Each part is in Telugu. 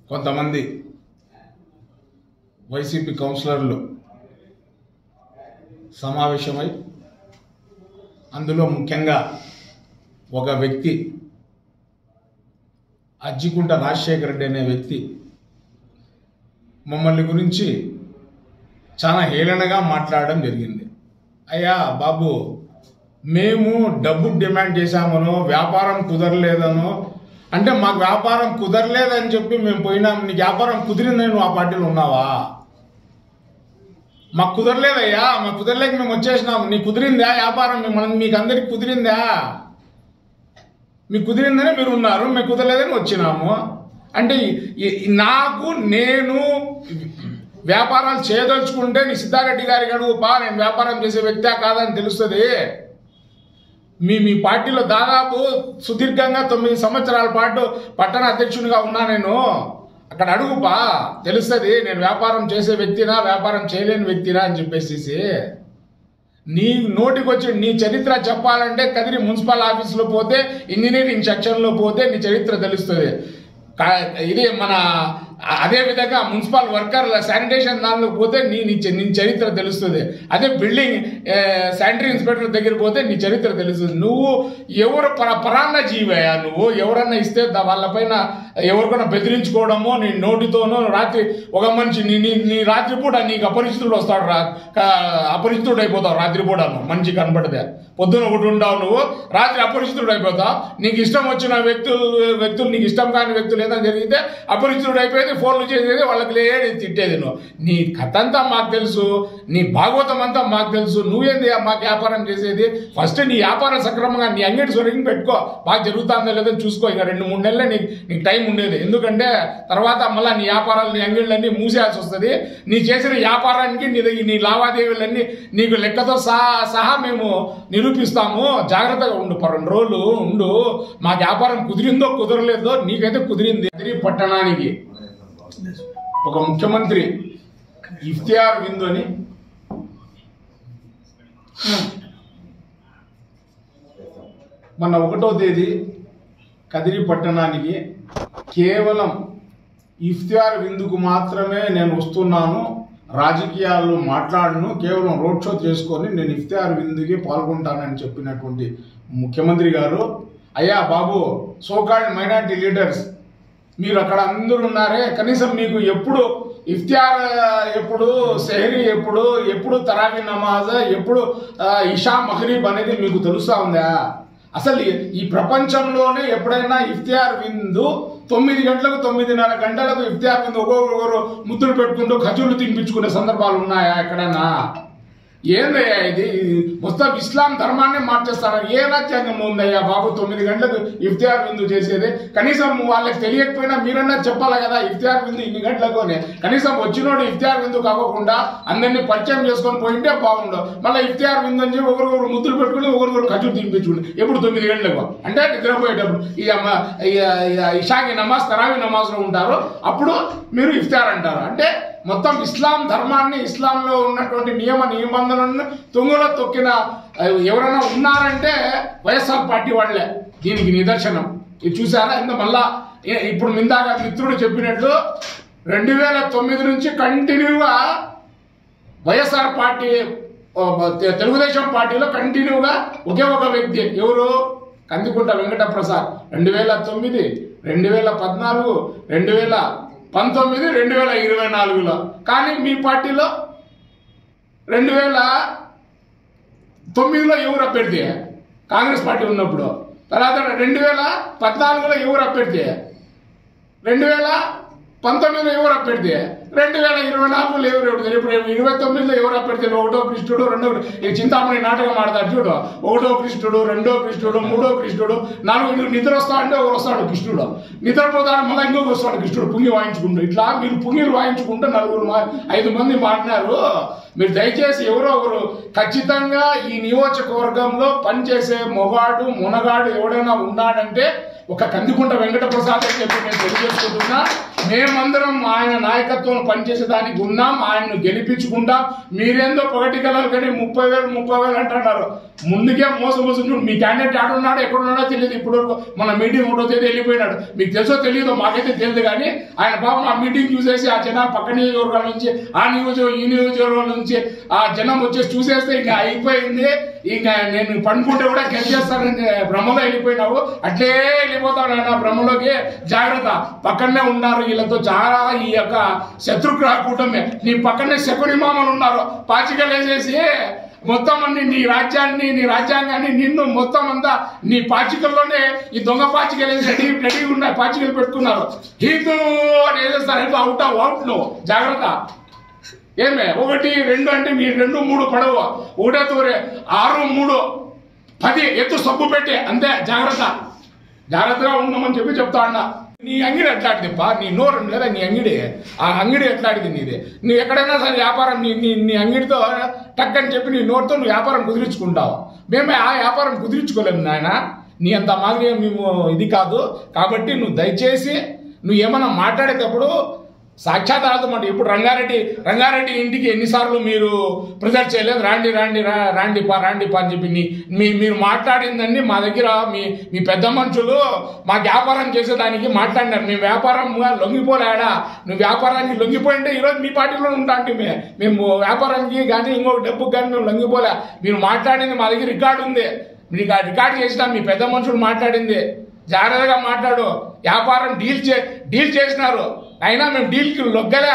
కొంతమంది వైసీపీ కౌన్సిలర్లు సమావేశమై అందులో ముఖ్యంగా ఒక వ్యక్తి అజ్జికుంట రాజశేఖర రెడ్డి అనే వ్యక్తి మమ్మల్ని గురించి చాలా హేళనగా మాట్లాడడం జరిగింది అయ్యా బాబు మేము డబ్బు డిమాండ్ చేశామనో వ్యాపారం కుదరలేదనో అంటే మాకు వ్యాపారం కుదరలేదని చెప్పి మేము పోయినాం నీకు వ్యాపారం కుదిరిందని నువ్వు ఆ పార్టీలో ఉన్నావా మాకు కుదరలేదయ్యా మాకు కుదరలేక మేము వచ్చేసినాము నీకు కుదిరిందా వ్యాపారం మనం మీకు అందరికి కుదిరిందా మీకు కుదిరిందనే మీరు ఉన్నారు మీకు కుదరలేదని వచ్చినాము అంటే ఈ- ఈ- నాకు నేను వ్యాపారాలు చేయదలుచుకుంటే నీ సిద్ధారెడ్డి గారికి అడుగు పా నేను వ్యాపారం చేసే వ్యక్తే కాదని తెలుస్తుంది మీ మీ పార్టీలో దాదాపు సుదీర్ఘంగా తొమ్మిది సంవత్సరాల పాటు పట్టణ అధ్యక్షునిగా ఉన్నా నేను అక్కడ అడుగుపా తెలుస్తుంది నేను వ్యాపారం చేసే వ్యక్తినా వ్యాపారం చేయలేని వ్యక్తినా అని చెప్పేసి నీ నోటికి వచ్చి నీ చరిత్ర చెప్పాలంటే కదిరి మున్సిపల్ ఆఫీస్లో పోతే ఇంజనీరింగ్ సెక్షన్లో పోతే నీ చరిత్ర తెలుస్తుంది కా- ఇది మన అదే విధంగా మున్సిపల్ వర్కర్ శానిటేషన్ దానిలో పోతే నీ నీ చ- నీ చరిత్ర తెలుస్తుంది అదే బిల్డింగ్ శానిటరీ ఇన్స్పెక్టర్ దగ్గర పోతే నీ చరిత్ర తెలుస్తుంది నువ్వు ఎవరు పర పరాన్న జీవయా నువ్వు ఎవరన్నా ఇస్తే దా- వాళ్ళపైన ఎవరికైనా బెదిరించుకోవడమో నీ నోటితోనో రాత్రి ఒక మనిషి నీ నీ నీ రాత్రిపూట నీకు అపరిచితుడు వస్తాడు రా క- అపరిచితుడు అయిపోతావు రాత్రిపూటను మంచి కనపడితే పొద్దున ఒకటి ఉండవు నువ్వు రాత్రి అపరిచితుడు అయిపోతావు నీకు ఇష్టం వచ్చిన వ్యక్తులు వ్యక్తులు నీకు ఇష్టం కాని వ్యక్తులు ఏదైనా జరిగితే అపరిచితుడు అయిపోయేది ఫోన్లు చేసేది వాళ్ళకి లేని తిట్టేది నువ్వు నీ కథ అంతా మాకు తెలుసు నీ భాగవతం అంతా మాకు తెలుసు నువ్వేంది మాకు వ్యాపారం చేసేది ఫస్ట్ నీ వ్యాపారం సక్రమంగా నీ అంగడి సొరిగి పెట్టుకో బాగా జరుగుతుందో లేదో చూసుకో ఇంకా రెండు మూడు నెలలే నీకు నీకు టైం ఉండేది ఎందుకంటే తర్వాత మళ్ళీ నీ వ్యాపారాలు నీ అంగళ్ళన్నీ మూసేయాల్సి వస్తుంది నీ చేసిన వ్యాపారానికి నీ దగ్గర నీ లావాదేవీలన్నీ నీకు లెక్కతో సహా సహా మేము నిరూపిస్తాము జాగ్రత్తగా ఉండు ప- రెండు రోజులు ఉండు మా వ్యాపారం కుదిరిందో కుదరలేదో నీకైతే కుదిరింది కదిరి పట్టణానికి ఒక ముఖ్యమంత్రి ఇఫ్తియార్ విందు అని మొన్న ఒకటో తేదీ కదిరి పట్టణానికి కేవలం ఇఫ్తియార్ విందుకు మాత్రమే నేను వస్తున్నాను రాజకీయాల్లో మాట్లాడను కేవలం రోడ్ షో చేసుకొని నేను ఇఫ్తియార్ విందుకి పాల్గొంటానని చెప్పినటువంటి ముఖ్యమంత్రి గారు అయ్యా బాబు సోకాల్డ్ మైనార్టీ లీడర్స్ మీరు అక్కడ అందరూ ఉన్నారే కనీసం మీకు ఎప్పుడు ఇఫ్తియార్ ఎప్పుడు సెహరీ ఎప్పుడు ఎప్పుడు తరావీ నమాజ్ ఎప్పుడు ఆ, ఇషా మహరీబ్ అనేది మీకు తెలుస్తా ఉందా అసలు ఈ- ఈ ప్రపంచంలోనే ఎప్పుడైనా ఇఫ్తియార్ విందు తొమ్మిది గంటలకు తొమ్మిదిన్నర గంటలకు ఇఫ్తియార్ విందు ఒక్కొక్కరు ముద్దులు పెట్టుకుంటూ ఖజూలు తినిపించుకునే సందర్భాలు ఉన్నాయా ఎక్కడైనా ఏందయ్యా ఇది మొత్తం ఇస్లాం ధర్మాన్ని మార్చేస్తారా ఏ రాజ్యాంగం ఉందయ్యా బాబు తొమ్మిది గంటలకు ఇఫ్తియార్ విందు చేసేది కనీసం వాళ్ళకి తెలియకపోయినా మీరన్నా చెప్పాలి కదా ఇఫ్తియార్ విందు ఇన్ని గంటలకు అని కనీసం వచ్చినోడు ఇఫ్తియార్ విందు కాకుండా అందరినీ పరిచయం చేసుకొని పోయింటే బాగుండు మళ్ళీ ఇఫ్తియార్ విందు అని చెప్పి ఒకరికొకరు ముద్దులు పెట్టుకుని ఒకరికొకరు ఖర్చు తినిపించుకుని ఎప్పుడు తొమ్మిది గంటలకు అంటే నిద్రపోయేటప్పుడు ఈ అమ్మ- ఈ- ఈ- ఇషాకి నమాజ్ తరావి నమాజ్లో ఉంటారు అప్పుడు మీరు ఇఫ్తార్ అంటారు అంటే మొత్తం ఇస్లాం ధర్మాన్ని ఇస్లాంలో ఉన్నటువంటి నియమ నిబంధనలను తుంగలో తొక్కిన ఆ, ఎవరైనా ఉన్నారంటే వైఎస్ఆర్ పార్టీ వాళ్ళే దీనికి నిదర్శనం ఇది చూసారా ఇంత మళ్ళా ఏ- ఇప్పుడు మిందాక మిత్రుడు చెప్పినట్లు రెండు వేల తొమ్మిది నుంచి కంటిన్యూగా వైఎస్ఆర్ పార్టీ ఓ, తె- తెలుగుదేశం పార్టీలో కంటిన్యూగా ఒకే ఒక వ్యక్తి ఎవరు కందికుంట వెంకట ప్రసాద్ రెండు వేల తొమ్మిది రెండు వేల పద్నాలుగు రెండు వేల పంతొమ్మిది రెండు వేల ఇరవై నాలుగులో కానీ మీ పార్టీలో రెండు వేల తొమ్మిదిలో ఎవరు అభ్యర్థి కాంగ్రెస్ పార్టీ ఉన్నప్పుడు తర్వాత రెండు వేల పద్నాలుగులో ఎవరు అభ్యర్థి రెండు వేల పంతొమ్మిదిలో ఎవరు అభ్యర్థి రెండు వేల ఇరవై నాలుగులో ఎవరు అభ్యర్థి ఇప్పుడు ఇరవై తొమ్మిదిలో ఎవరు అభ్యర్థి ఒకటో కృష్ణుడు రెండో ఈ చింతామణి నాటకం ఆడతాడు చూడు ఒకటో కృష్ణుడు రెండో కృష్ణుడు మూడో కృష్ణుడు నాలుగు నీకు నిద్ర వస్తా అంటే ఒకరు వస్తాడు కృష్ణుడు నిద్రపోతాడు మళ్ళీ ఇంకొక వస్తాడు కృష్ణుడు పుంగి వాయించుకుంటూ ఇట్లా మీరు పుంగిలు వాయించుకుంటూ నలుగురు మా ఐదు మంది మాట్లాడారు మీరు దయచేసి ఎవరో ఒకరు ఖచ్చితంగా ఈ నియోజకవర్గంలో పనిచేసే మొగాడు మునగాడు ఎవడైనా ఉన్నాడంటే ఒక కందికుంట వెంకట ప్రసాద్ అని చెప్పి నేను తెలియజేసుకుంటున్నా మేమందరం ఆయన నాయకత్వం పనిచేసేదానికి ఉన్నాం ఆయన్ను గెలిపించుకుంటాం మీరేందో ఒకటి కలరు కానీ ముప్పై వేలు ముప్పై వేలు అంటున్నారు ముందుకే మోసం మోసం చూడు మీ క్యాండిడేట్ ఆడున్నాడో ఎక్కడున్నాడో తెలియదు ఇప్పుడు మన మీటింగ్ ఒకటో తేదీ వెళ్ళిపోయినాడు మీకు తెలుసో తెలియదు మాకైతే తెలియదు కానీ ఆయన పాపం ఆ మీటింగ్ చూసేసి ఆ జనాలు పక్క నియోజకవర్గాల నుంచి ఆ నియోజకవర్గం ఈ నియోజకవర్గం నుంచి ఆ జనం వచ్చేసి చూసేస్తే ఇంకా అయిపోయింది ఇంకా నేను పండుకుంటే కూడా గెలిచేస్తానని భ్రమలో వెళ్ళిపోయినావు అట్లే వెళ్ళిపోతాడు ఆయన భ్రమలోకి జాగ్రత్త పక్కనే ఉన్నారు వీళ్ళతో చాలా ఈ యొక్క శత్రుగ్రహ కూటమి నీ పక్కనే శకుని మామలు ఉన్నారు పాచికలు వేసేసి మొత్తం అన్ని నీ రాజ్యాన్ని నీ రాజ్యాంగాన్ని నిన్ను మొత్తం అంతా నీ పాచికల్లోనే ఈ దొంగ పాచికలు వేసి రెడీ రెడీగా ఉన్నాయి పాచికలు పెట్టుకున్నారు హిందూ అని వేసేస్తారు అవుట్ అవుట్ నువ్వు జాగ్రత్త ఏమే ఒకటి రెండు అంటే మీ రెండు మూడు పడవ ఒకటే తూరే ఆరు మూడు పది ఎత్తు సబ్బు పెట్టి అంతే జాగ్రత్త జాగ్రత్తగా ఉండమని చెప్పి చెప్తా అన్నా నీ అంగిడి ఎట్లాంటిది పా నీ నోరు ఉంది కదా నీ అంగిడి ఆ అంగిడి ఎట్లాంటిది నీది నువ్వు ఎక్కడైనా సరే వ్యాపారం నీ నీ నీ అంగిడితో టక్ అని చెప్పి నీ నోరుతో నువ్వు వ్యాపారం కుదిరించుకుంటావు మేమే ఆ వ్యాపారం కుదిరించుకోలేము నాయన నీ అంత మాదిరి మేము ఇది కాదు కాబట్టి నువ్వు దయచేసి నువ్వు ఏమన్నా మాట్లాడేటప్పుడు సాక్షాత్ మాట ఇప్పుడు రంగారెడ్డి రంగారెడ్డి ఇంటికి ఎన్నిసార్లు మీరు ప్రిజర్వ్ చేయలేదు రాండి రాండి రా- రాండి పా రాండి పా అని చెప్పి నీ మీ మీరు మాట్లాడిందండి మా దగ్గర మీ మీ పెద్ద మనుషులు మా వ్యాపారం చేసేదానికి మాట్లాడినారు మీ వ్యాపారం లొంగిపోలేడా నువ్వు వ్యాపారానికి లొంగిపోయింటే ఈరోజు మీ పార్టీలో ఉంటా అంటే మే మేము వ్యాపారానికి కానీ ఇంకొక డబ్బుకి కానీ మేము లొంగిపోలే మీరు మాట్లాడింది మా దగ్గర రికార్డు ఉంది మీకు ఆ రికార్డు చేసినా మీ పెద్ద మనుషులు మాట్లాడింది జాగ్రత్తగా మాట్లాడు వ్యాపారం డీల్ చే డీల్ చేసినారు అయినా మేము డీల్కి లొగ్గలే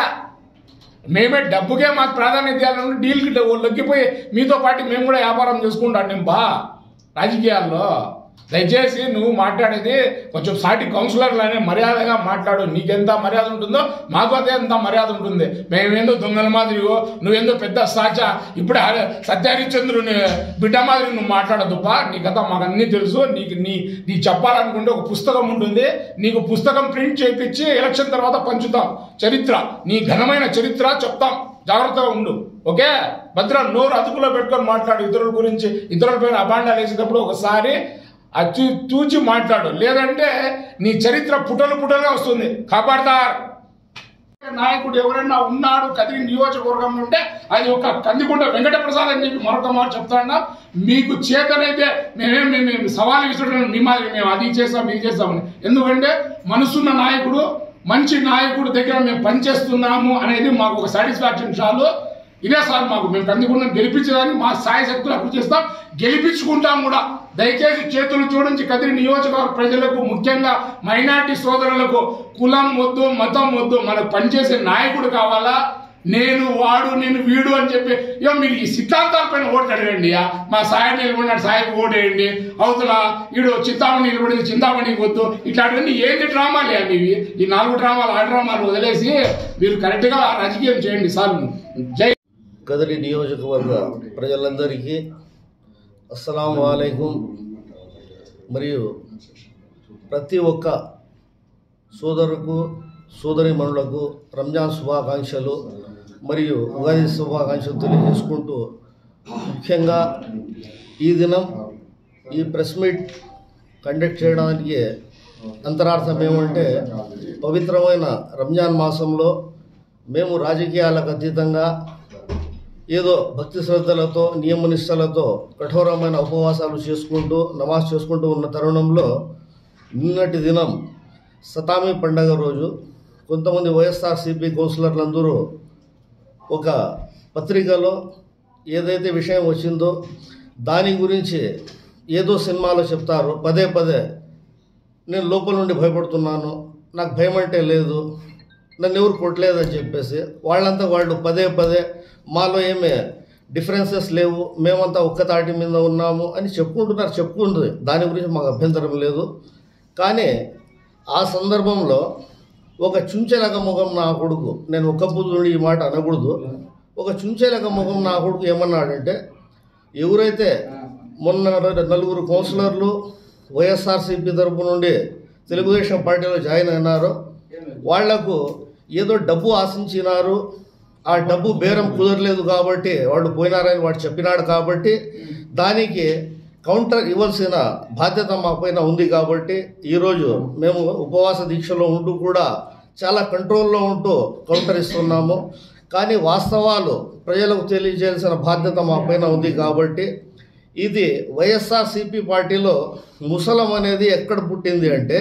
మేమే డబ్బుకే మాకు ప్రాధాన్యత ఇవ్వాలని డీల్కి లొగ్గిపోయి మీతో పాటు మేము కూడా వ్యాపారం చేసుకుంటాం నేను బా రాజకీయాల్లో దయచేసి నువ్వు మాట్లాడేది కొంచెం సాటి కౌన్సిలర్లు మర్యాదగా మాట్లాడు నీకెంత మర్యాద ఉంటుందో మాకు అదే ఎంత మర్యాద ఉంటుంది మేమేందో దొంగల మాదిరిగో నువ్వేందో పెద్ద సాచ ఇప్పుడే హరి- సత్యహరిశ్చంద్రుని బిడ్డ మాదిరి నువ్వు మాట్లాడదు బా నీకంతా మాకు అన్నీ తెలుసు నీకు నీ నీ చెప్పాలనుకుంటే ఒక పుస్తకం ఉంటుంది నీకు పుస్తకం ప్రింట్ చేయించి ఎలక్షన్ తర్వాత పంచుతాం చరిత్ర నీ ఘనమైన చరిత్ర చెప్తాం జాగ్రత్తగా ఉండు ఓకే భద్ర నోరు అదుపులో పెట్టుకొని మాట్లాడు ఇతరుల గురించి ఇతరుల పైన అభాండాలు వేసేటప్పుడు ఒకసారి అది చూ- చూచి మాట్లాడు లేదంటే నీ చరిత్ర పుటలు పుటలుగా వస్తుంది కాపాడతారు నాయకుడు ఎవరైనా ఉన్నాడు కదిరి నియోజకవర్గంలో ఉంటే అది ఒక కందికుంట వెంకట ప్రసాద్ అని చెప్పి మరొక మాట చెప్తాడా మీకు చేతనైతే మేమేం మేము మేము సవాలు విసరడం మీ మాదిరి మేము అది చేస్తాం ఇది చేస్తామని ఎందుకంటే మనసున్న నాయకుడు మంచి నాయకుడు దగ్గర మేము పనిచేస్తున్నాము అనేది మాకు ఒక సాటిస్ఫాక్షన్ చాలు ఇదే సార్ మాకు మేము కందికుండా గెలిపించడానికి మా స్థాయి శక్తులు అభివృద్ధి చేస్తాం గెలిపించుకుంటాం కూడా దయచేసి చేతులు చూడించి కదిరి నియోజకవర్గ ప్రజలకు ముఖ్యంగా మైనార్టీ సోదరులకు కులం వద్దు మతం వద్దు మనకు పనిచేసే నాయకుడు కావాలా నేను వాడు నేను వీడు అని చెప్పి ఇక మీరు ఈ సిద్ధాంతాల పైన ఓటు అడగండి ఆ. మా సాయం నిలబడినాడు సాయం ఓటేయండి అవతల ఈడు చింతామణి నిలబడింది చింతామణికి వద్దు ఇట్లాంటివన్నీ ఏంటి డ్రామాలే అవి ఇవి ఈ నాలుగు డ్రామాలు ఆ డ్రామాలు వదిలేసి మీరు కరెక్ట్గా రాజకీయం చేయండి సార్ జై కదిరి నియోజకవర్గ ప్రజలందరికీ అస్సలం వాలేకుం మరియు ప్రతి ఒక్క సోదరుకు సోదరిమణులకు రంజాన్ శుభాకాంక్షలు మరియు ఉగాది శుభాకాంక్షలు తెలియజేసుకుంటూ ముఖ్యంగా ఈ దినం ఈ ప్రెస్ మీట్ కండక్ట్ చేయడానికి అంతరార్థం ఏమంటే పవిత్రమైన రంజాన్ మాసంలో మేము రాజకీయాలకు అతీతంగా ఏదో భక్తి శ్రద్ధలతో నియమనిష్టలతో కఠోరమైన ఉపవాసాలు చేసుకుంటూ నమాజ్ చేసుకుంటూ ఉన్న తరుణంలో నిన్నటి దినం సతామి పండగ రోజు కొంతమంది వైఎస్ఆర్సీపీ కౌన్సిలర్లందరూ ఒక పత్రికలో ఏదైతే విషయం వచ్చిందో దాని గురించి ఏదో సినిమాలో చెప్తారు పదే పదే నేను లోపల నుండి భయపడుతున్నాను నాకు భయం అంటే లేదు నన్ను ఎవరు కొట్టలేదని చెప్పేసి వాళ్ళంతా వాళ్ళు పదే పదే మాలో ఏమే డిఫరెన్సెస్ లేవు మేమంతా ఒక్క తాటి మీద ఉన్నాము అని చెప్పుకుంటున్నారు చెప్పుకుంటుంది దాని గురించి మాకు అభ్యంతరం లేదు కానీ ఆ సందర్భంలో ఒక చుంచెలక ముఖం నా కొడుకు నేను ఒక్క బుద్ధుడు ఈ మాట అనకూడదు ఒక చుంచెలక ముఖం నా కొడుకు ఏమన్నాడంటే ఎవరైతే మొన్న నలుగురు కౌన్సిలర్లు వైఎస్ఆర్సీపీ తరపు నుండి తెలుగుదేశం పార్టీలో జాయిన్ అయినారో వాళ్లకు ఏదో డబ్బు ఆశించినారు ఆ డబ్బు బేరం కుదరలేదు కాబట్టి వాళ్ళు పోయినారని వాడు చెప్పినాడు కాబట్టి దానికి కౌంటర్ ఇవ్వాల్సిన బాధ్యత మా పైన ఉంది కాబట్టి ఈరోజు మేము ఉపవాస దీక్షలో ఉంటూ కూడా చాలా కంట్రోల్లో ఉంటూ కౌంటర్ ఇస్తున్నాము కానీ వాస్తవాలు ప్రజలకు తెలియజేయాల్సిన బాధ్యత మా పైన ఉంది కాబట్టి ఇది వైఎస్ఆర్సిపి పార్టీలో ముసలం అనేది ఎక్కడ పుట్టింది అంటే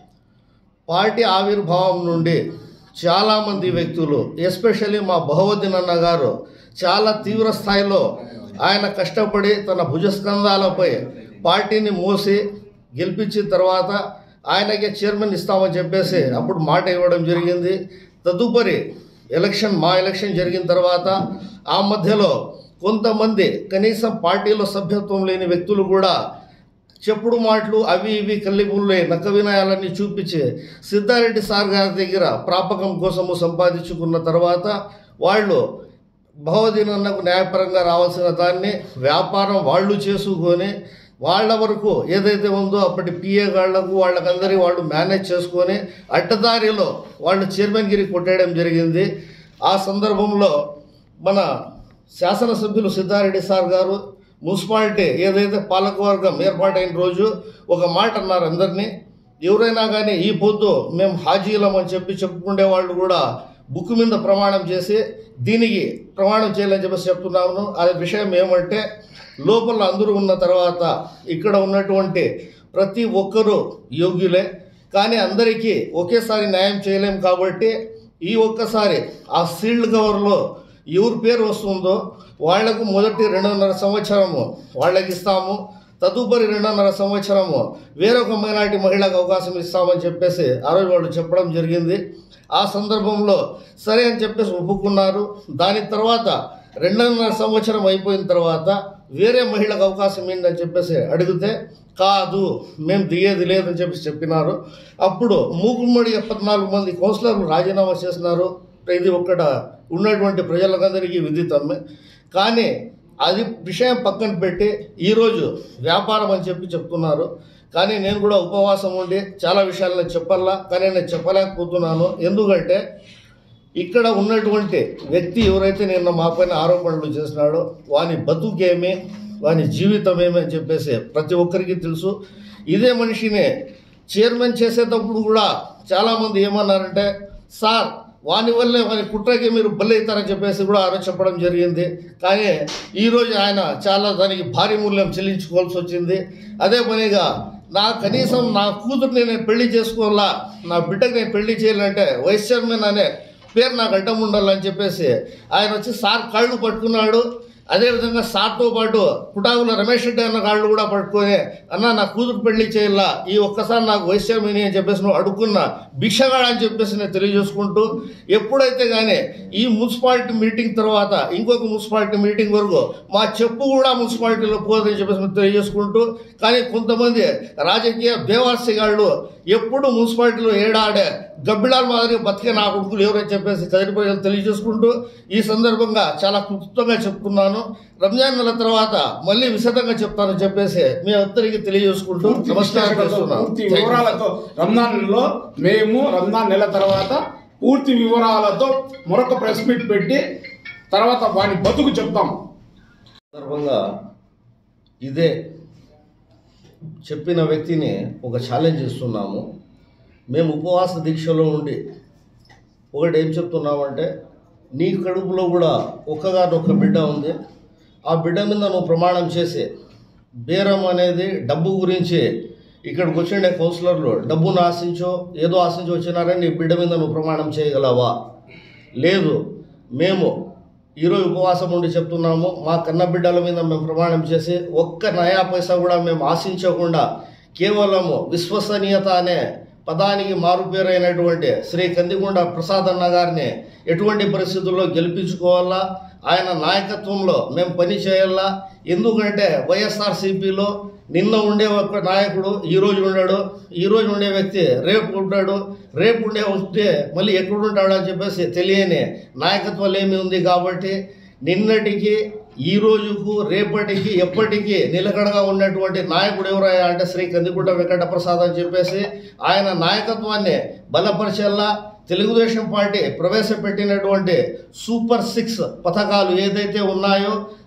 పార్టీ ఆవిర్భావం నుండి చాలామంది వ్యక్తులు ఎస్పెషల్లీ మా బహువద్దీన్ అన్న గారు చాలా తీవ్ర స్థాయిలో ఆయన కష్టపడి తన భుజస్కంధాలపై పార్టీని మోసి గెలిపించిన తర్వాత ఆయనకే చైర్మన్ ఇస్తామని చెప్పేసి అప్పుడు మాట ఇవ్వడం జరిగింది తదుపరి ఎలక్షన్ మా ఎలక్షన్ జరిగిన తర్వాత ఆ మధ్యలో కొంతమంది కనీసం పార్టీలో సభ్యత్వం లేని వ్యక్తులు కూడా చెప్పుడు మాటలు అవి ఇవి కల్లిపుల్లే నక్క వినయాలన్నీ చూపించి సిద్ధారెడ్డి సార్ గారి దగ్గర ప్రాపకం కోసము సంపాదించుకున్న తర్వాత వాళ్ళు భవదీనన్నకు న్యాయపరంగా రావాల్సిన దాన్ని వ్యాపారం వాళ్ళు చేసుకొని వాళ్ళ వరకు ఏదైతే ఉందో అప్పటి పిఏ గాళ్లకు వాళ్ళకందరి వాళ్ళు మేనేజ్ చేసుకొని అడ్డదారిలో వాళ్ళు చైర్మన్ గిరి కొట్టేయడం జరిగింది ఆ సందర్భంలో మన శాసనసభ్యులు సిద్ధారెడ్డి సార్ గారు మున్సిపాలిటీ ఏదైతే పాలకవర్గం ఏర్పాటైన రోజు ఒక మాట అన్నారు అందరినీ ఎవరైనా కానీ ఈ పొద్దు మేము హాజీలం అని చెప్పి చెప్పుకునే వాళ్ళు కూడా బుక్ మీద ప్రమాణం చేసి దీనికి ప్రమాణం చేయాలని చెప్పేసి చెప్తున్నాను అది విషయం ఏమంటే లోపల అందరూ ఉన్న తర్వాత ఇక్కడ ఉన్నటువంటి ప్రతి ఒక్కరూ యోగ్యులే కానీ అందరికీ ఒకేసారి న్యాయం చేయలేం కాబట్టి ఈ ఒక్కసారి ఆ సీల్డ్ కవర్లో ఎవరి పేరు వస్తుందో వాళ్లకు మొదటి రెండున్నర సంవత్సరము వాళ్ళకి ఇస్తాము తదుపరి రెండున్నర సంవత్సరము వేరొక మైనారిటీ మహిళకు అవకాశం ఇస్తామని చెప్పేసి ఆ రోజు వాళ్ళు చెప్పడం జరిగింది ఆ సందర్భంలో సరే అని చెప్పేసి ఒప్పుకున్నారు దాని తర్వాత రెండున్నర సంవత్సరం అయిపోయిన తర్వాత వేరే మహిళకు అవకాశం ఏంటని చెప్పేసి అడిగితే కాదు మేము దిగేది లేదని చెప్పేసి చెప్పినారు అప్పుడు మూకుమ్మడి పద్నాలుగు మంది కౌన్సిలర్లు రాజీనామా చేసినారు ఇది ఒక్కడ ఉన్నటువంటి ప్రజలకందరికీ విదితమే కానీ అది విషయం పక్కన పెట్టి ఈరోజు వ్యాపారం అని చెప్పి చెప్తున్నారు కానీ నేను కూడా ఉపవాసం ఉండి చాలా విషయాలు నేను చెప్పాలా కానీ నేను చెప్పలేకపోతున్నాను ఎందుకంటే ఇక్కడ ఉన్నటువంటి వ్యక్తి ఎవరైతే నిన్న మా పైన ఆరోపణలు చేసినాడో వాని బతుకేమి వాని జీవితం ఏమి అని చెప్పేసి ప్రతి ఒక్కరికి తెలుసు ఇదే మనిషిని చైర్మన్ చేసేటప్పుడు కూడా చాలామంది ఏమన్నారంటే సార్ వాని వల్లే వాని కుట్రకి మీరు బలవుతారని చెప్పేసి కూడా ఆ రోజు చెప్పడం జరిగింది కానీ ఈరోజు ఆయన చాలా దానికి భారీ మూల్యం చెల్లించుకోవాల్సి వచ్చింది అదే పనిగా నా కనీసం నా కూతుర్ని నేను పెళ్లి చేసుకోవాలా నా బిడ్డకి నేను పెళ్లి చేయాలంటే వైస్ చైర్మన్ అనే పేరు నాకు అడ్డం ఉండాలని చెప్పేసి ఆయన వచ్చి సార్ కాళ్ళు పట్టుకున్నాడు అదేవిధంగా సార్తో పాటు కుటాకుల రమేష్ రెడ్డి అన్న కాళ్ళు కూడా పట్టుకొని అన్న నా కూతురు పెళ్లి చేయాలా ఈ ఒక్కసారి నాకు వైస్ చైర్మన్ అని చెప్పేసి నువ్వు అడుక్కున్న భిక్షగాడు అని చెప్పేసి నేను తెలియజేసుకుంటూ ఎప్పుడైతే కానీ ఈ మున్సిపాలిటీ మీటింగ్ తర్వాత ఇంకొక మున్సిపాలిటీ మీటింగ్ వరకు మా చెప్పు కూడా మున్సిపాలిటీలో పోదని చెప్పేసి మేము తెలియజేసుకుంటూ కానీ కొంతమంది రాజకీయ బేవార్సిగాళ్ళు ఎప్పుడు మున్సిపాలిటీలో ఏడాడే గబ్బిళాల మాదిరి బతికే నా కొడుకులు ఎవరని చెప్పేసి కదిరి ప్రజలు తెలియజేసుకుంటూ ఈ సందర్భంగా చాలా క్లుప్తంగా చెప్తున్నాను రంజాన్ నెల తర్వాత మళ్ళీ విశదంగా చెప్తానని చెప్పేసి మీ అందరికీ తెలియజేసుకుంటూ పూర్తి నమస్కారం విశ్లేషణతో, చేస్తున్నాను పూర్తి వివరాలతో రంజాన్ నెలలో మేము రంజాన్ నెల తర్వాత పూర్తి వివరాలతో మరొక ప్రెస్ మీట్ పెట్టి తర్వాత వాని బతుకు చెప్తాం సందర్భంగా ఇదే చెప్పిన వ్యక్తిని ఒక ఛాలెంజ్ ఇస్తున్నాము మేము ఉపవాస దీక్షలో ఉండి ఒకటి ఏం చెప్తున్నామంటే నీ కడుపులో కూడా ఒక్కగానొక్క బిడ్డ ఉంది ఆ బిడ్డ మీద నువ్వు ప్రమాణం చేసి బేరం అనేది డబ్బు గురించి ఇక్కడికి వచ్చిండే కౌన్సిలర్లు డబ్బును ఆశించో ఏదో ఆశించి వచ్చినారని నీ బిడ్డ మీద నువ్వు ప్రమాణం చేయగలవా లేదు మేము ఈరోజు ఉపవాసం ఉండి చెప్తున్నాము మా కన్న బిడ్డల మీద మేము ప్రమాణం చేసి ఒక్క నయా పైసా కూడా మేము ఆశించకుండా కేవలము విశ్వసనీయత అనే పదానికి మారుపేరైనటువంటి శ్రీ కందికొండ ప్రసాద్ అన్న గారిని ఎటువంటి పరిస్థితుల్లో గెలిపించుకోవాలా ఆయన నాయకత్వంలో మేము పని చేయాలా ఎందుకంటే వైఎస్ఆర్సీపీలో నిన్న ఉండే ఒక నాయకుడు ఈ రోజు ఉన్నాడు ఈ రోజు ఉండే వ్యక్తి రేపు ఉంటాడు రేపు ఉండే వస్తే మళ్ళీ ఎక్కడుంటాడు అని చెప్పేసి తెలియని నాయకత్వం ఏమి ఉంది కాబట్టి నిన్నటికి ఈ రోజుకు రేపటికి ఎప్పటికీ నిలకడగా ఉన్నటువంటి నాయకుడు ఎవరయ్యా అంటే శ్రీ కందికుంట వెంకట ప్రసాద్ అని చెప్పేసి ఆయన నాయకత్వాన్ని బలపరిచేలా తెలుగుదేశం పార్టీ ప్రవేశపెట్టినటువంటి సూపర్ సిక్స్ పథకాలు ఏదైతే ఉన్నాయో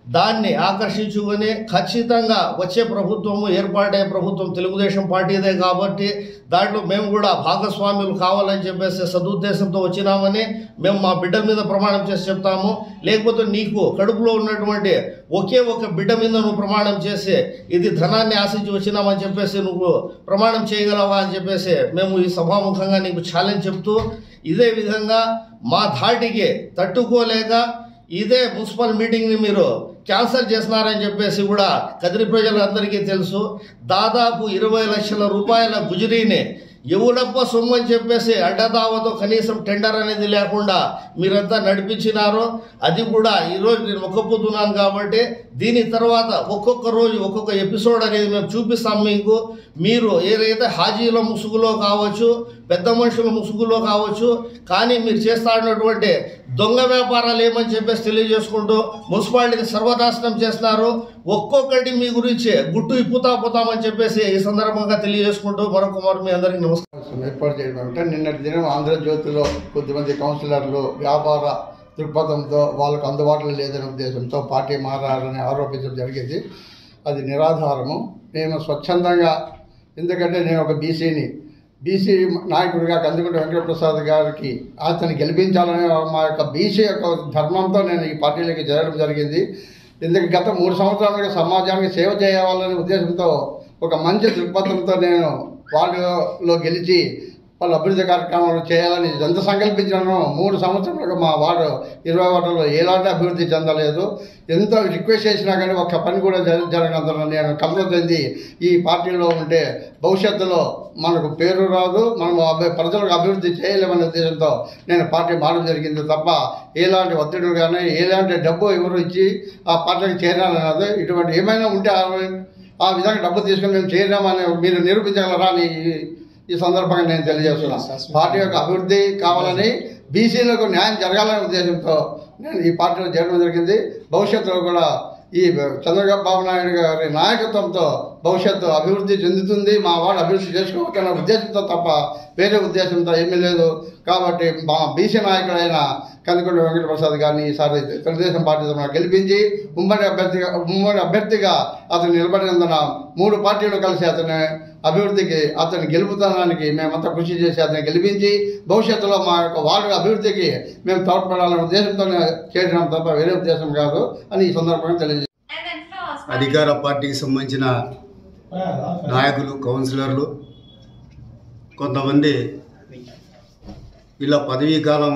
దాన్ని ఆకర్షించుకొని ఖచ్చితంగా వచ్చే ప్రభుత్వము ఏర్పాటే ప్రభుత్వం తెలుగుదేశం పార్టీదే కాబట్టి దాంట్లో మేము కూడా భాగస్వాములు కావాలని చెప్పేసి సదుద్దేశంతో వచ్చినామని మేము మా బిడ్డ మీద ప్రమాణం చేసి చెప్తాము లేకపోతే నీకు కడుపులో ఉన్నటువంటి ఒకే ఒక బిడ్డ మీద నువ్వు ప్రమాణం చేసి ఇది ధనాన్ని ఆశించి వచ్చినామని చెప్పేసి నువ్వు ప్రమాణం చేయగలవా అని చెప్పేసి మేము ఈ సభాముఖంగా నీకు ఛాలెంజ్ చెప్తూ ఇదే విధంగా మా ధాటికి తట్టుకోలేక ఇదే మున్సిపల్ మీటింగ్ని మీరు క్యాన్సిల్ చేస్తున్నారని చెప్పేసి కూడా కదిరి ప్రజలందరికీ తెలుసు దాదాపు ఇరవై లక్షల రూపాయల గుజరీని ఎవడప్ప సొమ్ము అని చెప్పేసి అడ్డదావతో కనీసం టెండర్ అనేది లేకుండా మీరంతా నడిపించినారు అది కూడా ఈరోజు నేను ఒక్కపోతున్నాను కాబట్టి దీని తర్వాత ఒక్కొక్క రోజు ఒక్కొక్క ఎపిసోడ్ అనేది మేము చూపిస్తాం మీకు మీరు ఏదైతే హాజీల ముసుగులో కావచ్చు పెద్ద మనుషుల ముసుగులో కావచ్చు కానీ మీరు చేస్తా ఉన్నటువంటి దొంగ వ్యాపారాలు ఏమని చెప్పేసి తెలియజేసుకుంటూ మున్సిపాలిటీని సర్వనాశనం చేస్తున్నారు ఒక్కొక్కటి మీ గురించి గుట్టు ఇప్పుతా పోతామని చెప్పేసి ఈ సందర్భంగా తెలియజేసుకుంటూ మరొక మరి మీ అందరికీ నమస్కారం సమావేశం ఏర్పాటు చేయడం అంటే నిన్నటి దినం ఆంధ్రజ్యోతిలో కొద్దిమంది కౌన్సిలర్లు వ్యాపార దృక్పథంతో వాళ్ళకు అందుబాటులో లేదనే ఉద్దేశంతో పార్టీ మారారని ఆరోపించడం జరిగింది అది నిరాధారము మేము స్వచ్ఛందంగా ఎందుకంటే నేను ఒక బీసీని బీసీ నాయకుడిగా కందుకుంట వెంకటప్రసాద్ గారికి అతన్ని గెలిపించాలనే మా యొక్క బీసీ యొక్క ధర్మంతో నేను ఈ పార్టీలోకి చేరడం జరిగింది ఎందుకంటే గత మూడు సంవత్సరాలుగా సమాజానికి సేవ చేయాలనే ఉద్దేశంతో ఒక మంచి దృక్పథంతో నేను వార్డులో గెలిచి వాళ్ళ అభివృద్ధి కార్యక్రమాలు చేయాలని ఎంత సంకల్పించానో మూడు సంవత్సరాలుగా మా వార్డు ఇరవై వార్డులో ఎలాంటి అభివృద్ధి చెందలేదు ఎంతో రిక్వెస్ట్ చేసినా కానీ ఒక్క పని కూడా జర- జరగనందున నేను కమల చెంది ఈ పార్టీలో ఉంటే భవిష్యత్తులో మనకు పేరు రాదు మనం అభి- ప్రజలకు అభివృద్ధి చేయలేమనే ఉద్దేశంతో నేను పార్టీ మారడం జరిగింది తప్ప ఎలాంటి ఒత్తిడులు కానీ ఎలాంటి డబ్బు ఎవరు ఇచ్చి ఆ పార్టీకి చేరాలన్నది ఇటువంటి ఏమైనా ఉంటే ఆ- ఆ విధంగా డబ్బు తీసుకుని మేము చేరామని మీరు నిరూపించగలరా అని ఈ- ఈ సందర్భంగా నేను తెలియజేస్తున్నాను పార్టీ యొక్క అభివృద్ధి కావాలని బీసీలకు న్యాయం జరగాలనే ఉద్దేశంతో నేను ఈ పార్టీలో చేరడం జరిగింది భవిష్యత్తులో కూడా ఈ చంద్రబాబు నాయుడు గారి నాయకత్వంతో భవిష్యత్తు అభివృద్ధి చెందుతుంది మా వాడు అభివృద్ధి చేసుకోవాలన్న ఉద్దేశంతో తప్ప వేరే ఉద్దేశంతో ఏమీ లేదు కాబట్టి మా బీసీ నాయకుడైన కందుకొండ వెంకటప్రసాద్ గారిని ఈసారి తెలుగుదేశం పార్టీ తరఫున గెలిపించి ఉమ్మడి అభ్యర్థిగా ఉమ్మడి అభ్యర్థిగా అతను నిలబడినందున మూడు పార్టీలు కలిసి అతని అభివృద్ధికి అతని గెలుపుతనానికి మేమంతా కృషి చేసి అతన్ని గెలిపించి భవిష్యత్తులో మా యొక్క వార్డు అభివృద్ధికి మేము తోడ్పడాలనే ఉద్దేశంతోనే చేయడం తప్ప వేరే ఉద్దేశం కాదు అని ఈ సందర్భంగా తెలియజేస్తాను అధికార పార్టీకి సంబంధించిన నాయకులు కౌన్సిలర్లు కొంతమంది వీళ్ళ పదవీ కాలం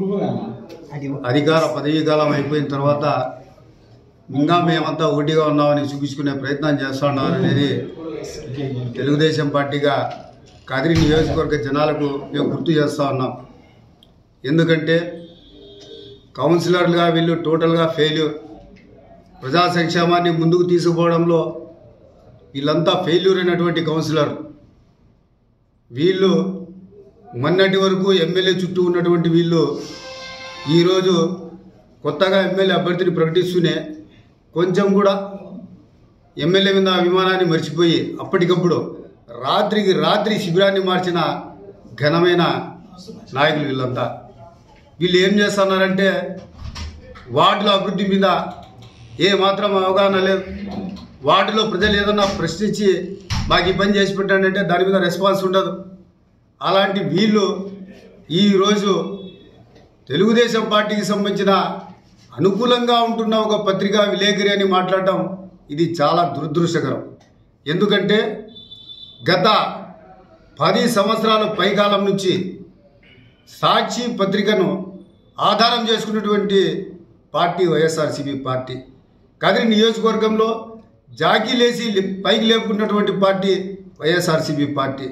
అధికార పదవీ కాలం అయిపోయిన తర్వాత ఇంకా మేమంతా ఒకటిగా ఉన్నామని చూపించుకునే ప్రయత్నం చేస్తా ఉన్నారు అనేది తెలుగుదేశం పార్టీగా కదిరి నియోజకవర్గ జనాలకు మేము గుర్తు చేస్తూ ఉన్నాం ఎందుకంటే కౌన్సిలర్లుగా వీళ్ళు టోటల్గా ఫెయిల్యూర్ ప్రజా సంక్షేమాన్ని ముందుకు తీసుకుపోవడంలో వీళ్ళంతా ఫెయిల్యూర్ అయినటువంటి కౌన్సిలర్ వీళ్ళు మొన్నటి వరకు ఎమ్మెల్యే చుట్టూ ఉన్నటువంటి వీళ్ళు ఈరోజు కొత్తగా ఎమ్మెల్యే అభ్యర్థిని ప్రకటిస్తూనే కొంచెం కూడా ఎమ్మెల్యే మీద అభిమానాన్ని మర్చిపోయి అప్పటికప్పుడు రాత్రికి రాత్రి శిబిరాన్ని మార్చిన ఘనమైన నాయకులు వీళ్ళంతా వీళ్ళు ఏం చేస్తున్నారంటే వార్డుల అభివృద్ధి మీద ఏ మాత్రం అవగాహన లేదు వార్డులో ప్రజలు ఏదన్నా ప్రశ్నించి మాకు ఈ పని చేసి పెట్టండి అంటే దాని మీద రెస్పాన్స్ ఉండదు అలాంటి వీళ్ళు ఈరోజు తెలుగుదేశం పార్టీకి సంబంధించిన అనుకూలంగా ఉంటున్న ఒక పత్రికా విలేకరి అని మాట్లాడటం ఇది చాలా దురదృష్టకరం ఎందుకంటే గత పది సంవత్సరాల పైకాలం నుంచి సాక్షి పత్రికను ఆధారం చేసుకున్నటువంటి పార్టీ వైఎస్ఆర్సీపీ పార్టీ కదిరి నియోజకవర్గంలో జాకీ లేసి లే- పైకి లేపుకున్నటువంటి పార్టీ వైఎస్ఆర్సీపీ పార్టీ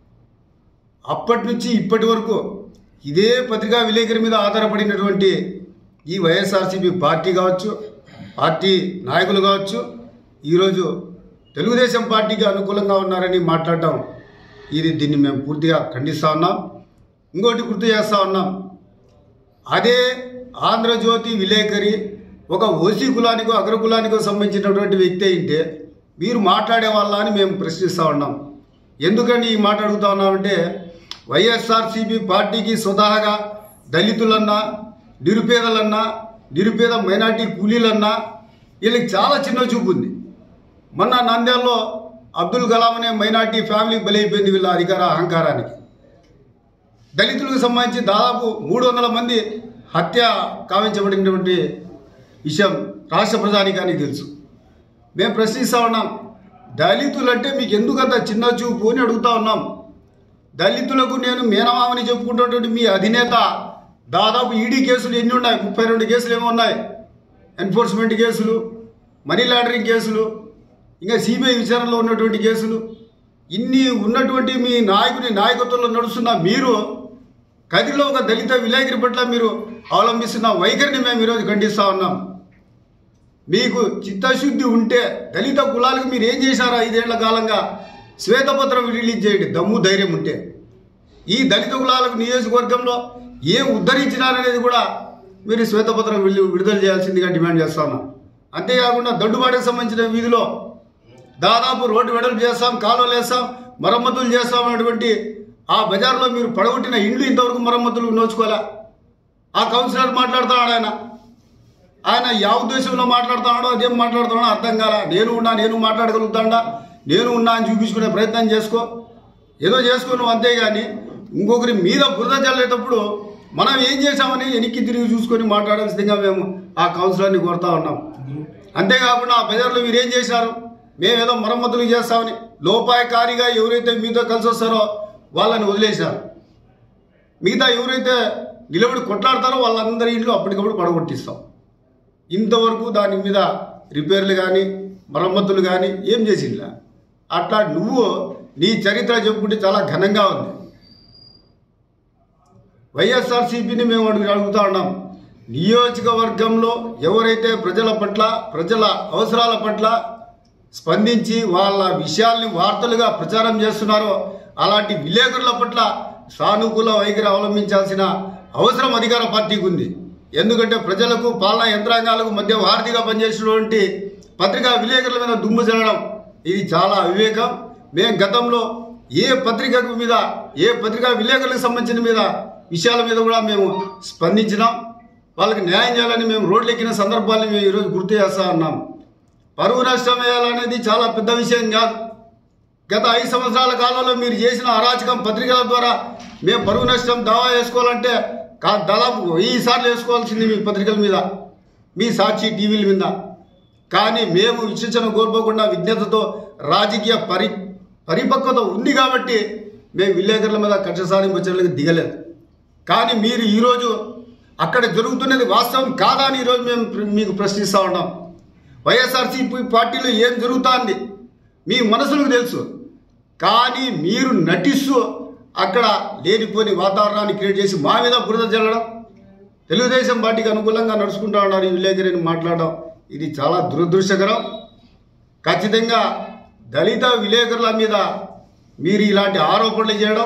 అప్పటి నుంచి ఇప్పటి వరకు ఇదే పత్రికా విలేకరి మీద ఆధారపడినటువంటి ఈ వైఎస్ఆర్సీపీ పార్టీ కావచ్చు పార్టీ నాయకులు కావచ్చు ఈరోజు తెలుగుదేశం పార్టీకి అనుకూలంగా ఉన్నారని మాట్లాడటం ఇది దీన్ని మేము పూర్తిగా ఖండిస్తూ ఉన్నాం ఇంకోటి గుర్తు చేస్తూ ఉన్నాం అదే ఆంధ్రజ్యోతి విలేకరి ఒక ఓసీ కులానికో అగ్రకులానికో సంబంధించినటువంటి వ్యక్తి అయితే మీరు మాట్లాడే వాళ్ళ అని మేము ప్రశ్నిస్తూ ఉన్నాం ఎందుకని ఈ మాట అడుగుతా ఉన్నామంటే వైఎస్ఆర్సీపీ పార్టీకి స్వతహాగా దళితులన్నా నిరుపేదలన్నా నిరుపేద మైనార్టీ కూలీలన్నా వీళ్ళకి చాలా చిన్న చూపు ఉంది మొన్న నంద్యాలలో అబ్దుల్ కలాం అనే మైనార్టీ ఫ్యామిలీ బలైపోయింది వీళ్ళ అధికార అహంకారానికి దళితులకు సంబంధించి దాదాపు మూడు వందల మంది హత్య కావించబడినటువంటి విషయం రాష్ట్ర ప్రజానికానికి తెలుసు మేము ప్రశ్నిస్తూ ఉన్నాం దళితులంటే మీకు ఎందుకంత చిన్న చూపు అని అడుగుతా ఉన్నాం దళితులకు నేను మేనమామని చెప్పుకుంటున్నటువంటి మీ అధినేత దాదాపు ఈడీ కేసులు ఎన్ని ఉన్నాయి ముప్పై రెండు కేసులు ఏమో ఉన్నాయి ఎన్ఫోర్స్మెంట్ కేసులు మనీ లాండరింగ్ కేసులు ఇంకా సిబిఐ విచారణలో ఉన్నటువంటి కేసులు ఇన్ని ఉన్నటువంటి మీ నాయకుని నాయకత్వంలో నడుస్తున్న మీరు కదిలో ఒక దళిత విలేకరి పట్ల మీరు అవలంబిస్తున్న వైఖరిని మేము ఈరోజు ఖండిస్తూ ఉన్నాం మీకు చిత్తశుద్ధి ఉంటే దళిత కులాలకు మీరు ఏం చేశారో ఐదేళ్ల కాలంగా శ్వేతపత్రం రిలీజ్ చేయండి దమ్ము ధైర్యం ఉంటే ఈ దళిత కులాలకు నియోజకవర్గంలో ఏం ఉద్ధరించినారనేది కూడా మీరు శ్వేతపత్రం విడు- విడుదల చేయాల్సిందిగా డిమాండ్ చేస్తా ఉన్నాం అంతేకాకుండా దొడ్డుబాటుకు సంబంధించిన వీధిలో దాదాపు రోడ్డు వెడల్పు చేస్తాం కాలువలు వేస్తాం మరమ్మతులు చేస్తాం అనేటువంటి ఆ బజార్లో మీరు పడగొట్టిన ఇండ్లు ఇంతవరకు మరమ్మతులు నోచుకోలే ఆ కౌన్సిలర్ మాట్లాడుతున్నాడు ఆయన ఆయన యా ఉద్దేశంలో మాట్లాడుతున్నాడో అదేం మాట్లాడుతున్నాడో అర్థం కాల నేను ఉన్నా నేను మాట్లాడగలుగుతాడా నేను ఉన్నా అని చూపించుకునే ప్రయత్నం చేసుకో ఏదో చేసుకో నువ్వు అంతేగాని ఇంకొకరి మీద బురద చల్లేటప్పుడు మనం ఏం చేశామని వెనక్కి తిరిగి చూసుకొని మాట్లాడాల్సిందిగా మేము ఆ కౌన్సిలర్ని కోరుతా ఉన్నాం అంతేకాకుండా ఆ బజార్లో మీరు ఏం చేశారు మేమేదో మరమ్మతులు చేస్తామని లోపాయకారిగా ఎవరైతే మీతో కలిసి వస్తారో వాళ్ళని వదిలేశారు మిగతా ఎవరైతే నిలబడి కొట్లాడతారో వాళ్ళందరి ఇంట్లో అప్పటికప్పుడు పడగొట్టిస్తాం ఇంతవరకు దాని మీద రిపేర్లు కానీ మరమ్మతులు కానీ ఏం చేసిందిలా అట్లా నువ్వు నీ చరిత్ర చెప్పుకుంటే చాలా ఘనంగా ఉంది వైఎస్ఆర్సీపీని మేము అడుగు అడుగుతా ఉన్నాం నియోజకవర్గంలో ఎవరైతే ప్రజల పట్ల ప్రజల అవసరాల పట్ల స్పందించి వాళ్ళ విషయాల్ని వార్తలుగా ప్రచారం చేస్తున్నారో అలాంటి విలేకరుల పట్ల సానుకూల వైఖరి అవలంబించాల్సిన అవసరం అధికార పార్టీకి ఉంది ఎందుకంటే ప్రజలకు పాలనా యంత్రాంగాలకు మధ్య వారధిగా పనిచేసినటువంటి పత్రికా విలేకరుల మీద దుమ్ము చల్లడం ఇది చాలా అవివేకం మేము గతంలో ఏ పత్రికకు మీద ఏ పత్రికా విలేకరులకు సంబంధించిన మీద విషయాల మీద కూడా మేము స్పందించినాం వాళ్ళకి న్యాయం చేయాలని మేము రోడ్లు ఎక్కిన సందర్భాన్ని మేము ఈరోజు గుర్తు చేస్తా ఉన్నాం పరువు నష్టం వేయాలనేది చాలా పెద్ద విషయం కాదు గత ఐదు సంవత్సరాల కాలంలో మీరు చేసిన అరాచకం పత్రికల ద్వారా మేము పరువు నష్టం దావా వేసుకోవాలంటే కా దాదాపు వెయ్యి సార్లు వేసుకోవాల్సింది మీ పత్రికల మీద మీ సాక్షి టీవీల మీద కానీ మేము విశిక్షణ కోల్పోకుండా విజ్ఞతతో రాజకీయ పరి పరిపక్వత ఉంది కాబట్టి మేము విలేకరుల మీద కక్ష సాధింపు చర్యలకు దిగలేదు కానీ మీరు ఈరోజు అక్కడ జరుగుతున్నది వాస్తవం కాదా అని ఈరోజు మేము ప్ర- మీకు ప్రశ్నిస్తూ ఉన్నాం వైఎస్ఆర్సీపీ పార్టీలో ఏం జరుగుతోంది మీ మనసులకు తెలుసు కానీ మీరు నటిస్తూ అక్కడ లేనిపోని వాతావరణాన్ని క్రియేట్ చేసి మా మీద బురద చల్లడం తెలుగుదేశం పార్టీకి అనుకూలంగా నడుచుకుంటా ఉన్నారు ఈ విలేకరిని మాట్లాడడం ఇది చాలా దురదృష్టకరం ఖచ్చితంగా దళిత విలేకరుల మీద మీరు ఇలాంటి ఆరోపణలు చేయడం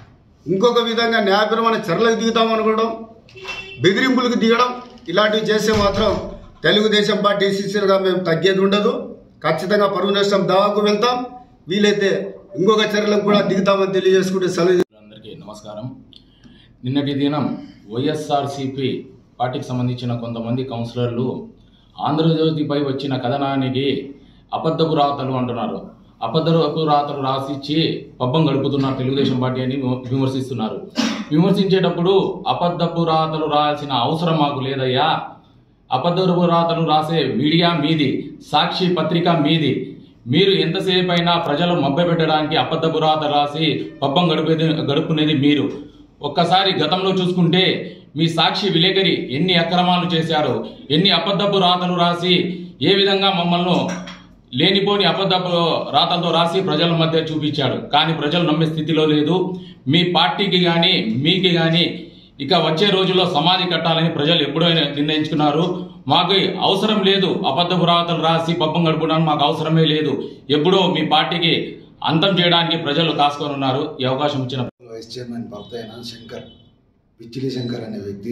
ఇంకొక విధంగా న్యాయపరమైన చర్యలకు దిగుతామనుకోవడం బెదిరింపులకు దిగడం ఇలాంటివి చేస్తే మాత్రం తెలుగుదేశం పార్టీ శిష్యులుగా మేము తగ్గేది ఉండదు ఖచ్చితంగా పరువు నష్టం దావాకు వెళ్తాం వీలైతే ఇంకొక చర్యలకు కూడా దిగుతామని తెలియజేసుకుంటే సెలవు అందరికీ నమస్కారం నిన్నటి దినం వైఎస్ఆర్సిపి పార్టీకి సంబంధించిన కొంతమంది కౌన్సిలర్లు ఆంధ్రజ్యోతిపై వచ్చిన కథనానికి అబద్ధపు రాతలు అంటున్నారు అబద్ధపు రాతలు రాసిచ్చి పబ్బం గడుపుతున్నారు తెలుగుదేశం పార్టీ అని విమర్శిస్తున్నారు విమర్శించేటప్పుడు అబద్ధపు రాతలు రాయాల్సిన అవసరం మాకు లేదయ్యా అబద్ధపు రాతలు రాసే మీడియా మీది సాక్షి పత్రిక మీది మీరు ఎంతసేపు అయినా ప్రజలు మభ్యపెట్టడానికి అబద్ధపు రాత రాసి పబ్బం గడిపేది గడుపునేది మీరు ఒక్కసారి గతంలో చూసుకుంటే మీ సాక్షి విలేకరి ఎన్ని అక్రమాలు చేశారు ఎన్ని అబద్ధపు రాతలు రాసి ఏ విధంగా మమ్మల్ని లేనిపోని అబద్ధపు రాతలతో రాసి ప్రజల మధ్య చూపించాడు కానీ ప్రజలు నమ్మే స్థితిలో లేదు మీ పార్టీకి కానీ మీకు కానీ ఇక వచ్చే రోజుల్లో సమాధి కట్టాలని ప్రజలు ఎప్పుడో నిర్ణయించుకున్నారు మాకు అవసరం లేదు అబద్ధపు రాతలు రాసి పబ్బం గడుపుకోవడానికి మాకు అవసరమే లేదు ఎప్పుడో మీ పార్టీకి అంతం చేయడానికి ప్రజలు కాసుకొని ఉన్నారు ఈ అవకాశం ఇచ్చిన వైస్ చైర్మన్ భర్త అయిన శంకర్ పిచ్చిలి శంకర్ అనే వ్యక్తి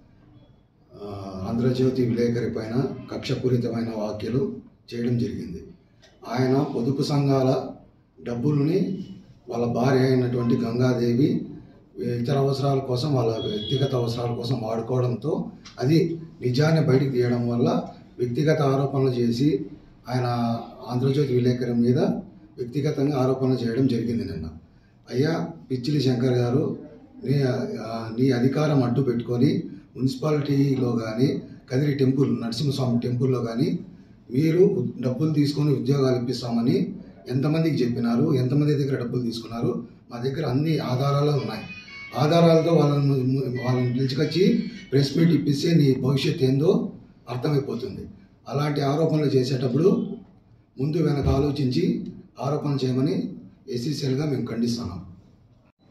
ఆ, ఆంధ్రజ్యోతి విలేకరి పైన కక్షపూరితమైన వ్యాఖ్యలు చేయడం జరిగింది ఆయన పొదుపు సంఘాల డబ్బులని వాళ్ళ భార్య అయినటువంటి గంగాదేవి ఇతర అవసరాల కోసం వాళ్ళ వ్యక్తిగత అవసరాల కోసం వాడుకోవడంతో అది నిజాన్ని బయటికి తీయడం వల్ల వ్యక్తిగత ఆరోపణలు చేసి ఆయన ఆంధ్రజ్యోతి విలేకరి మీద వ్యక్తిగతంగా ఆరోపణలు చేయడం జరిగింది నిన్న అయ్యా పిచ్చిలి శంకర్ గారు నీ ఆ, నీ అధికారం అడ్డు పెట్టుకొని మున్సిపాలిటీలో కానీ కదిరి టెంపుల్ నరసింహస్వామి టెంపుల్లో కానీ మీరు డబ్బులు తీసుకొని ఉద్యోగాలు ఇప్పిస్తామని ఎంతమందికి చెప్పినారు ఎంతమంది దగ్గర డబ్బులు తీసుకున్నారు మా దగ్గర అన్ని ఆధారాలు ఉన్నాయి ఆధారాలతో వాళ్ళని వాళ్ళని పిలుచుకొచ్చి ప్రెస్ మీట్ ఇప్పిస్తే నీ భవిష్యత్ ఏందో అర్థమైపోతుంది అలాంటి ఆరోపణలు చేసేటప్పుడు ముందు వెనక ఆలోచించి ఆరోపణలు చేయమని ఎస్సీసీఎల్గా మేము ఖండిస్తున్నాం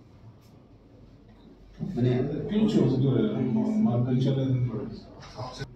పిలిచు మా కల్చర్